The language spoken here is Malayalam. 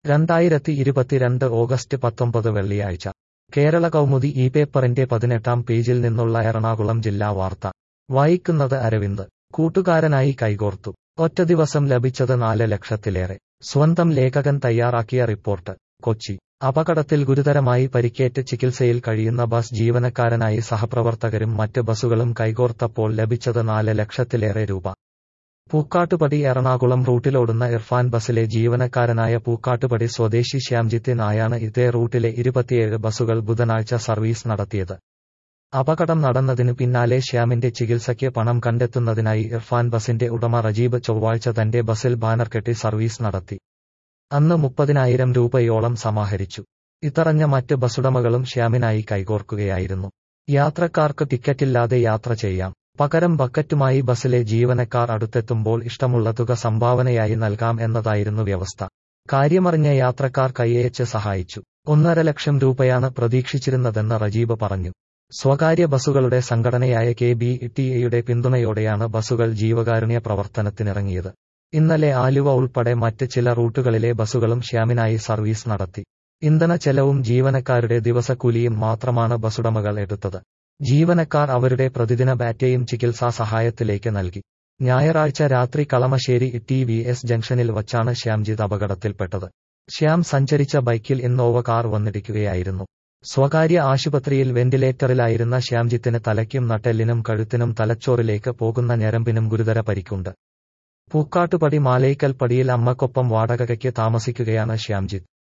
രണ്ടായിരത്തി ഇരുപത്തിരണ്ട് ഓഗസ്റ്റ് പത്തൊമ്പത് വെള്ളിയാഴ്ച കേരള കൗമുദി ഈ പേപ്പറിന്റെ പതിനെട്ടാം പേജിൽ നിന്നുള്ള എറണാകുളം ജില്ലാ വാർത്ത വായിക്കുന്നത് അരവിന്ദ് കൂട്ടുകാരനായി കൈകോർത്തു ഒറ്റ ദിവസം ലഭിച്ചത് നാല് ലക്ഷത്തിലേറെ സ്വന്തം ലേഖകൻ തയ്യാറാക്കിയ റിപ്പോർട്ട് കൊച്ചി അപകടത്തിൽ ഗുരുതരമായി പരിക്കേറ്റ് ചികിത്സയിൽ കഴിയുന്ന ബസ് ജീവനക്കാരനായി സഹപ്രവർത്തകരും മറ്റ് ബസുകളും കൈകോർത്തപ്പോൾ ലഭിച്ചത് നാല് ലക്ഷത്തിലേറെ രൂപ പൂക്കാട്ടുപടി എറണാകുളം റൂട്ടിലോടുന്ന ഇർഫാൻ ബസിലെ ജീവനക്കാരനായ പൂക്കാട്ടുപടി സ്വദേശി ശ്യാംജിത്തിനായാണ് ഇതേ റൂട്ടിലെ ഇരുപത്തിയേഴ് ബസുകൾ ബുധനാഴ്ച സർവീസ് നടത്തിയത് അപകടം നടന്നതിനു പിന്നാലെ ശ്യാമിന്റെ ചികിത്സയ്ക്ക് പണം കണ്ടെത്തുന്നതിനായി ഇർഫാൻ ബസിന്റെ ഉടമ റജീബ് ചൊവ്വാഴ്ച തന്റെ ബസിൽ ബാനർ കെട്ടി സർവീസ് നടത്തി അന്ന് മുപ്പതിനായിരം രൂപയോളം സമാഹരിച്ചു ഇതറിഞ്ഞ മറ്റ് ബസുടമകളും ശ്യാമിനായി കൈകോർക്കുകയായിരുന്നു യാത്രക്കാർക്ക് ടിക്കറ്റില്ലാതെ യാത്ര ചെയ്യാം പകരം ബക്കറ്റുമായി ബസിലെ ജീവനക്കാർ അടുത്തെത്തുമ്പോൾ ഇഷ്ടമുള്ള തുക സംഭാവനയായി നൽകാം എന്നതായിരുന്നു വ്യവസ്ഥ കാര്യമറിഞ്ഞ യാത്രക്കാർ കൈയയച്ച് സഹായിച്ചു ഒന്നര ലക്ഷം രൂപയാണ് പ്രതീക്ഷിച്ചിരുന്നതെന്ന് റജീബ് പറഞ്ഞു സ്വകാര്യ ബസുകളുടെ സംഘടനയായ കെ ബി ടി എയുടെ പിന്തുണയോടെയാണ് ബസുകൾ ജീവകാരുണ്യ പ്രവർത്തനത്തിനിറങ്ങിയത് ഇന്നലെ ആലുവ ഉൾപ്പെടെ മറ്റ് ചില റൂട്ടുകളിലെ ബസുകളും ശ്യാമിനായി സർവീസ് നടത്തി ഇന്ധന ചെലവും ജീവനക്കാരുടെ ദിവസക്കൂലിയും മാത്രമാണ് ബസുടമകൾ എടുത്തത് ജീവനക്കാർ അവരുടെ പ്രതിദിന ബാറ്റയും ചികിത്സാ സഹായത്തിലേക്ക് നൽകി ഞായറാഴ്ച രാത്രി കളമശ്ശേരി ടി വി എസ് ജംഗ്ഷനിൽ വച്ചാണ് ശ്യാംജിത്ത് അപകടത്തിൽപ്പെട്ടത് ശ്യാം സഞ്ചരിച്ച ബൈക്കിൽ ഇന്നോവ കാർ വന്നിടിക്കുകയായിരുന്നു സ്വകാര്യ ആശുപത്രിയിൽ വെന്റിലേറ്ററിലായിരുന്ന ശ്യാംജിത്തിന് തലയ്ക്കും നട്ടെല്ലിനും കഴുത്തിനും തലച്ചോറിലേക്ക് പോകുന്ന ഞരമ്പിനും ഗുരുതര പരിക്കുണ്ട് പൂക്കാട്ടുപടി മാലേക്കൽ പടിയിൽ അമ്മക്കൊപ്പം വാടകയ്ക്ക് താമസിക്കുകയാണ് ശ്യാംജിത്ത്